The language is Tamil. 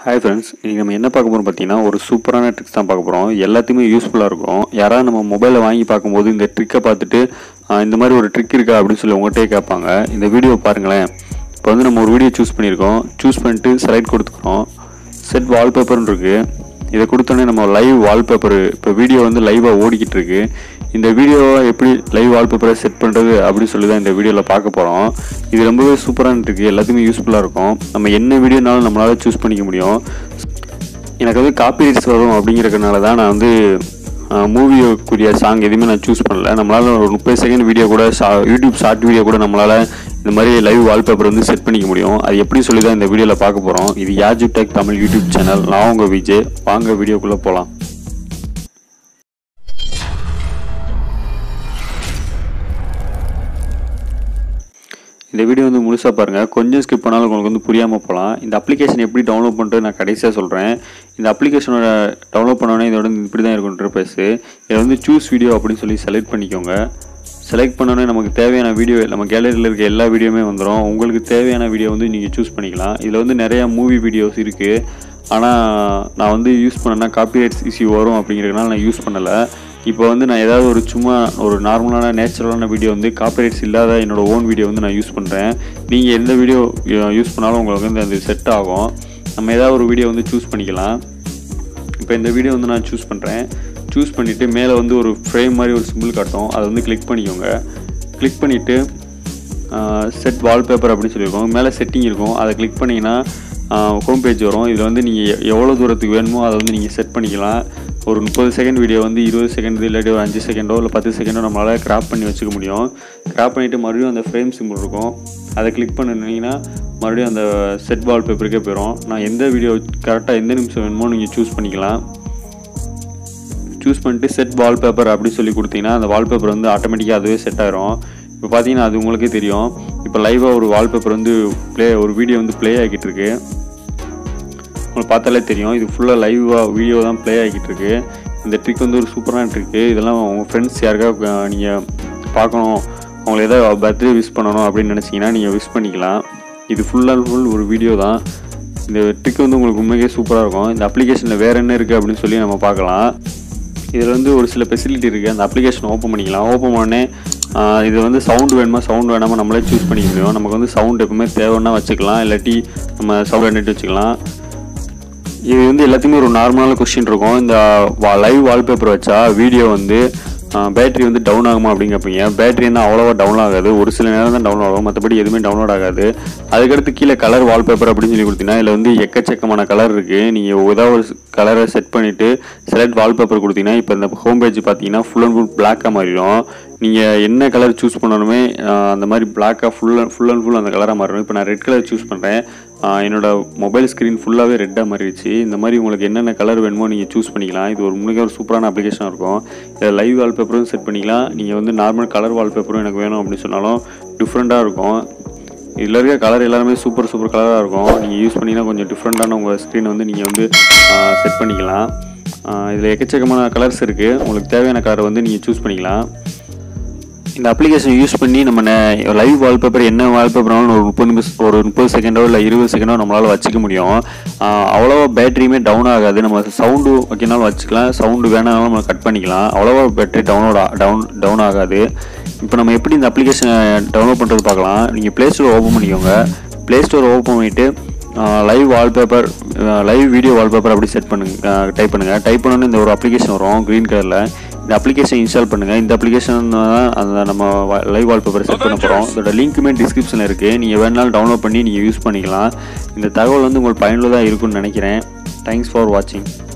ஹாய் ஃப்ரெண்ட்ஸ் இன்றைக்கி நம்ம என்ன பார்க்க போகிறோம் பார்த்தீங்கன்னா ஒரு சூப்பரான ட்ரிக்ஸ் தான் பார்க்க போகிறோம் எல்லாத்தையுமே யூஸ்ஃபுல்லாக இருக்கும் யாராவது நம்ம மொபைலை வாங்கி பார்க்கும்போது இந்த ட்ரிக்கை பார்த்துட்டு ஆஹ், இந்த மாதிரி ஒரு ட்ரிக் இருக்கா அப்படின்னு சொல்லி உங்கள்கிட்டயே கேட்பாங்க இந்த வீடியோ பாருங்களேன் இப்போ வந்து நம்ம ஒரு வீடியோ சூஸ் பண்ணியிருக்கோம் சூஸ் பண்ணிட்டு செலக்ட் கொடுத்துக்கிறோம் செட் வால்பேப்பர்னு இருக்குது இதை கொடுத்தோன்னே நம்ம லைவ் வால்பேப்பர் இப்போ வீடியோ வந்து லைவாக ஓடிக்கிட்டு இருக்கு இந்த வீடியோவை எப்படி லைவ் வால்பேப்பரை செட் பண்ணுறது அப்படின்னு சொல்லி தான் இந்த வீடியோவில் பார்க்க போகிறோம் இது ரொம்பவே சூப்பரான இருக்கு எல்லாத்துக்குமே யூஸ்ஃபுல்லாக இருக்கும் நம்ம என்ன வீடியோனாலும் நம்மளால் சூஸ் பண்ணிக்க முடியும் எனக்கு வந்து காப்பிரைட்ஸ் வரும் அப்படிங்கிறதுனால தான் நான் வந்து மூவிக்குரிய சாங் எதுவுமே நான் சூஸ் பண்ணல நம்மளால் ஒரு முப்பது செகண்ட் வீடியோ கூட ஷா யூடியூப் ஷார்ட் வீடியோ கூட நம்மளால் இந்த மாதிரி லைவ் வால்பேப்பர் வந்து செட் பண்ணிக்க முடியும் அது எப்படி சொல்லி தான் இந்த வீடியோவில் பார்க்க போகிறோம் இது Yaju tech Tamil YouTube channel நான் உங்கள் விஜய் வாங்க வீடியோக்குள்ளே போகலாம் இந்த வீடியோ வந்து முழுசாக பாருங்கள் கொஞ்சம் ஸ்கிப் பண்ணாலும் உங்களுக்கு வந்து புரியாமல் போகலாம் இந்த அப்ளிகேஷன் எப்படி டவுன்லோட் பண்ணுறது நான் கடைசியாக சொல்கிறேன் இந்த அப்ளிகேஷனோட டவுன்லோட் பண்ணோன்னே இதோட வந்து இப்படி தான் இருக்கும் இன்டர்ஃபேஸ் இதை வந்து சூஸ் வீடியோ அப்படின்னு சொல்லி செலக்ட் பண்ணிக்கோங்க செலக்ட் பண்ணோன்னே நமக்கு தேவையான வீடியோ நம்ம கேலரியில் இருக்க எல்லா வீடியோவுமே வந்துடும் உங்களுக்கு தேவையான வீடியோ வந்து நீங்கள் சூஸ் பண்ணிக்கலாம் இதில் வந்து நிறையா மூவி வீடியோஸ் இருக்குது ஆனால் நான் வந்து யூஸ் பண்ணேன்னா காப்பிரைட்ஸ் இஷ்யூ வரும் அப்படிங்கிறதுனால நான் யூஸ் பண்ணலை இப்போ வந்து நான் ஏதாவது ஒரு சும்மா ஒரு நார்மலான நேச்சுரலான வீடியோ வந்து காப்பிரைட்ஸ் இல்லாத என்னோட ஓன் வீடியோ வந்து நான் யூஸ் பண்ணுறேன் நீங்கள் எந்த வீடியோ யூஸ் பண்ணாலும் உங்களுக்கு வந்து அது செட் ஆகும் நம்ம ஏதாவது ஒரு வீடியோ வந்து சூஸ் பண்ணிக்கலாம் இப்போ இந்த வீடியோ வந்து நான் சூஸ் பண்ணுறேன் சூஸ் பண்ணிவிட்டு மேலே வந்து ஒரு ஃப்ரேம் மாதிரி ஒரு சிம்பிள் காட்டும் அதை வந்து கிளிக் பண்ணிக்கோங்க கிளிக் பண்ணிவிட்டு செட் வால்பேப்பர் அப்படின்னு சொல்லியிருக்கோம் மேலே செட்டிங் இருக்கும் அதை கிளிக் பண்ணிங்கன்னா ஹோம் பேஜ் வரும் இதில் வந்து நீங்கள் எவ்வளோ தூரத்துக்கு வேணுமோ அதை வந்து நீங்கள் செட் பண்ணிக்கலாம் ஒரு முப்பது செகண்ட் வீடியோ வந்து இருபது செகண்ட் இல்லாட்டி ஒரு அஞ்சு செகண்டோ இல்லை பத்து செகண்டோ நம்மளால் கிராப் பண்ணி வச்சுக்க முடியும் கிராப் பண்ணிவிட்டு மறுபடியும் அந்த ஃப்ரேம் சிம்பிள் இருக்கும் அதை கிளிக் பண்ணிங்கன்னா மறுபடியும் அந்த செட் வால்பேப்பருக்கே போயிடும் நான் எந்த வீடியோ கரெக்டாக எந்த நிமிஷம் வேணுமோ நீங்கள் சூஸ் பண்ணிக்கலாம் சூஸ் பண்ணிட்டு செட் வால்பேப்பர் அப்படி சொல்லி கொடுத்தீங்கன்னா அந்த வால்பேப்பர் வந்து ஆட்டோமேட்டிக்காக அதுவே செட் ஆயிரும் இப்போ பார்த்தீங்கன்னா அது உங்களுக்கே தெரியும் இப்போ லைவாக ஒரு வால்பேப்பர் வந்து ப்ளே ஒரு வீடியோ வந்து ப்ளே ஆகிட்டு இருக்கு உங்களுக்கு பார்த்தாலே தெரியும் இது ஃபுல்லாக லைவாக வீடியோ தான் ப்ளே ஆகிட்டு இருக்கு இந்த ட்ரிக் வந்து ஒரு சூப்பரான ட்ரிக்கு இதெல்லாம் உங்கள் ஃப்ரெண்ட்ஸ் யாருக்கா நீங்கள் பார்க்கணும் அவங்களை ஏதாவது பர்த்டே விஷ் பண்ணணும் அப்படின்னு நினச்சிங்கன்னா நீங்கள் விஷ் பண்ணிக்கலாம் இது ஃபுல் அண்ட் ஃபுல் ஒரு வீடியோ தான் இந்த ட்ரிக் வந்து உங்களுக்கு உண்மைக்கே சூப்பராக இருக்கும் இந்த அப்ளிகேஷனில் வேறு என்ன இருக்குது அப்படின்னு சொல்லி நம்ம பார்க்கலாம் இதில் வந்து ஒரு சில ஃபெசிலிட்டி இருக்குது அந்த அப்ளிகேஷன் ஓப்பன் பண்ணிக்கலாம் ஓப்பன் பண்ணே ஆஹ் இது வந்து சவுண்டு வேணுமா சவுண்ட் வேணாமா நம்மளே சூஸ் பண்ணிக்க முடியும் நமக்கு வந்து சவுண்ட் எப்பவுமே தேவைன்னா வச்சுக்கலாம் இல்லாட்டி நம்ம சவுண்ட் வேண்டிட்டு வச்சுக்கலாம் இது வந்து எல்லாத்தையுமே ஒரு நார்மலான கொஸ்டின் இருக்கும் இந்த லைவ் வால்பேப்பர் வச்சா வீடியோ வந்து பேட்டரி வந்து டவுன் ஆகுமா அப்படின்னு கேட்பீங்க பேட்டரி வந்து அவ்வளோவா டவுன் ஆகாது ஒரு சில நேரம் தான் டவுன் ஆகும் மற்றபடி எதுவுமே டவுன்லோட் ஆகாது அதுக்கடுத்து கீழே கலர் வால்பேப்பர் அப்படின்னு சொல்லி கொடுத்தீங்கன்னா இதில் வந்து எக்கச்சக்கமான கலர் இருக்குது நீங்கள் ஏதாவது ஒரு கலரை செட் பண்ணிவிட்டு செலக்ட் வால்பேப்பர் கொடுத்தீங்கன்னா இப்போ இந்த ஹோம் பேஜ் பார்த்தீங்கன்னா ஃபுல் அண்ட் ஃபுல் பிளாக்காக மாறிடும் நீங்கள் என்ன கலர் சூஸ் பண்ணணுமே ஆஹ் அந்த மாதிரி பிளாக்காக ஃபுல் ஃபுல் அண்ட் ஃபுல் அந்த கலராக மாறிடும் இப்போ நான் ரெட் கலர் சூஸ் பண்ணுறேன் என்னோட மொபைல் ஸ்க்ரீன் ஃபுல்லாகவே ரெட்டாக மாறிடுச்சு இந்த மாதிரி உங்களுக்கு என்னென்ன கலர் வேணுமோ நீங்கள் சூஸ் பண்ணிக்கலாம் இது ஒரு முழுக்க ஒரு சூப்பரான அப்ளிகேஷன் இருக்கும் இதில் லைவ் வால்பேப்பரும் செட் பண்ணிக்கலாம் நீங்கள் வந்து நார்மல் கலர் வால்பேப்பரும் எனக்கு வேணும் அப்படின்னு சொன்னாலும் டிஃப்ரெண்ட்டாக இருக்கும் இதில் இருக்க கலர் எல்லாருமே சூப்பர் சூப்பர் கலராக இருக்கும் நீங்கள் யூஸ் பண்ணிங்கன்னா கொஞ்சம் டிஃப்ரெண்ட்டான உங்கள் ஸ்க்ரீனை வந்து நீங்கள் வந்து செட் பண்ணிக்கலாம் இதில் எக்கச்சக்கமான கலர்ஸ் இருக்குது உங்களுக்கு தேவையான கலரை வந்து நீங்கள் சூஸ் பண்ணிக்கலாம் இந்த அப்ளிகேஷன் யூஸ் பண்ணி நம்ம லைவ் வால்பேப்பர் என்ன வால்பேப்பர்னாலும் ஒரு முப்பது நிமிஷம் ஒரு முப்பது செகண்டோ இல்லை இருபது செகண்டோ நம்மளால் வச்சுக்க முடியும் ஆஹ் அவ்வளோவா பேட்டரியுமே டவுன் ஆகாது நம்ம சவுண்டு வைக்கனாலும் வச்சுக்கலாம் சவுண்டு வேணாலும் நம்ம கட் பண்ணிக்கலாம் அவ்வளோவா பேட்டரி டவுனோட டவுன் டவுன் ஆகாது இப்போ நம்ம எப்படி இந்த அப்ளிகேஷனை டவுன்லோட் பண்ணுறது பார்க்கலாம் நீங்கள் ப்ளே ஸ்டோர் ஓப்பன் பண்ணிக்கோங்க ப்ளே ஸ்டோர் ஓப்பன் பண்ணிவிட்டு live wallpaper live video wallpaper அப்படி செட் பண்ணுங்க டைப் பண்ணுங்கள் டைப் பண்ணோன்னே இந்த ஒரு அப்ளிகேஷன் வரும் க்ரீன் கலரில் இந்த அப்ளிகேஷன் இன்ஸ்டால் பண்ணுங்கள் இந்த அப்ளிகேஷன் தான் அந்த நம்ம லைவ் வால்பேப்பர் செட் பண்ண போகிறோம் இதோட லிங்க்குமே டிஸ்கிரிப்ஷனில் இருக்குது நீங்கள் வேணாலும் டவுன்லோட் பண்ணி நீங்கள் யூஸ் பண்ணிக்கலாம் இந்த தகவல் வந்து உங்களுக்கு பயனுள்ளதாக இருக்கும்னு நினைக்கிறேன் தேங்க்ஸ் ஃபார் வாட்சிங்